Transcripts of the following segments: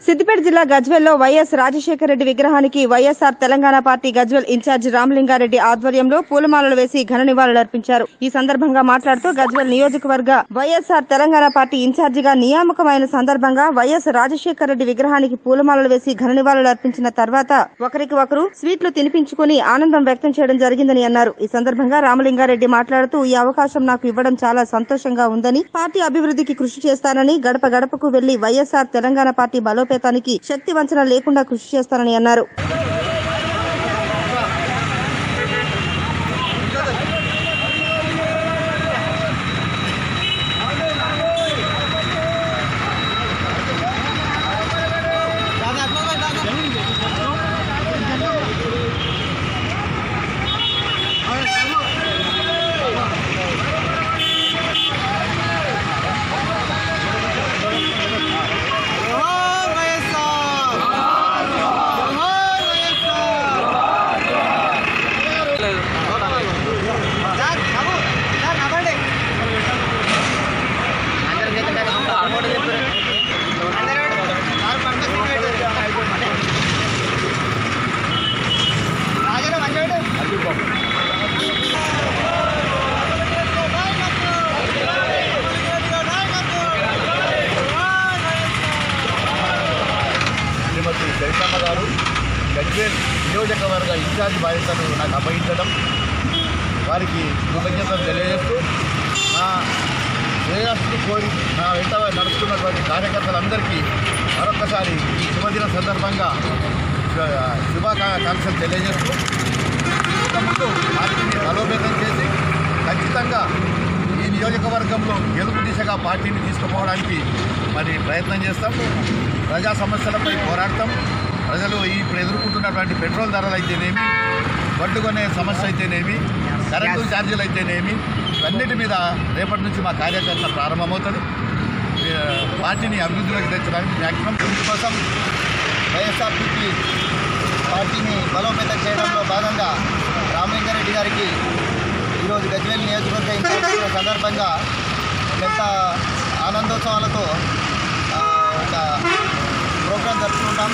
సిద్దిపేట జిల్లా గజ్వెల్లో వైఎస్ రాజశేఖర రెడ్డి విగ్రహానికి YSR Telangana party Gajwel incharge Ramalingareddy ఆధ్వర్యంలో పూలమాలలు వేసి ఘన నివాళులర్పించారు ఈ సందర్భంగా మాట్లాడుతూ గజ్వెల్ నియోజకవర్గ వైఎస్ఆర్ తెలంగాణ పార్టీ ఇన్ఛార్జిగా నియామకమైన సందర్భంగా వైఎస్ రాజశేఖర రెడ్డి విగ్రహానికి పూలమాలలు వేసి ఘన నివాళులర్పించిన తర్వాత ఒకరికి ఒకరు స్వీట్లు తినిపించుకుని ఆనందం వ్యక్తం చేయడం జరిగిందని అన్నారు ఈ సందర్భంగా రామలింగారెడ్డి మాట్లాడుతూ ఈ అవకాశం నాకు ఇవ్వడం చాలా సంతోషంగా ఉందని పార్టీ అభివృద్ధికి కృషి చేస్తానని గడప గడపకు వెళ్లి వైఎస్ఆర్ తెలంగాణ పార్టీ బలోపేతానికి శక్తి వంచన లేకుండా కృషి చేస్తానని అన్నారు జోహార్ వైఎస్ఆర్ జోహార్ వైఎస్ఆర్ సార్ బాబు సార్ నవ్వండి అందరూ చేతులు అమౌంట్ చెప్పారు అందరూ సార్ పర్మిషన్ పెట్టారు రాజన మంచోడు శ్రీమతి చరితమ్మ గారు గజ్వేల్ నియోజకవర్గ ఇన్ఛార్జ్ బాధ్యతను నాకు అప్పగించడం వారికి కృతజ్ఞతలు తెలియజేస్తూ నా శ్రేయస్సు కోరి నా వెంట నడుస్తున్నటువంటి కార్యకర్తలందరికీ మరొకసారి ఈ శుభదిన సందర్భంగా శు- శుభాకాంక్షలు తెలియజేస్తూ ఇంతకుముందు పార్టీని బలోపేతం చేసి ఖచ్చితంగా ఈ నియోజకవర్గంలో గెలుపు దిశగా పార్టీని తీసుకుపోవడానికి మరి ప్రయత్నం చేస్తాం ప్రజా సమస్యలపై పోరాడతాం ప్రజలు ఇప్పుడు ఎదుర్కొంటున్నటువంటి పెట్రోల్ ధరలు అయితేనేమి వడ్డు కొనే సమస్య అయితేనేమి కరెంటు ఛార్జీలు అయితేనేమి ఇవన్నిటి మీద రేపటి నుంచి మా కార్యాచరణ ప్రారంభమవుతుంది ఏ, పార్టీని అభివృద్ధిలోకి తెచ్చడానికి మ్యాక్సిమం దీని కోసం వైఎస్ఆర్సీపీ పార్టీని బలోపేతం చేయడంలో భాగంగా రామలింగారెడ్డి గారికి ఈరోజు గజ్వేల్ నియోజకవర్గ ఇన్ఛార్జ్ అయిన సందర్భంగా ఎంత ఆనందోత్సవాలతో ఆ, ఒక ప్రోగ్రాం జరుపుకుంటాం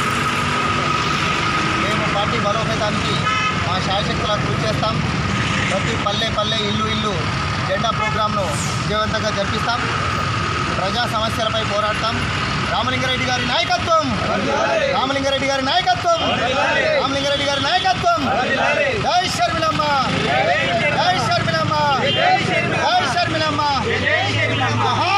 మేము పార్టీ బలోపేతానికి మా శాయశక్తులా కృషి చేస్తాం ప్రతి పల్లె పల్లె ఇల్లు ఇల్లు జెండా ప్రోగ్రాంను విజయవంతంగా జరిపిస్తాం ప్రజా సమస్యలపై పోరాడతాం రామలింగారెడ్డి గారి నాయకత్వం రామలింగారెడ్డి గారి నాయకత్వం రామలింగారెడ్డి గారి నాయకత్వం జై షర్మిలమ్మ జై షర్మిలమ్మ జై షర్మిలమ్మ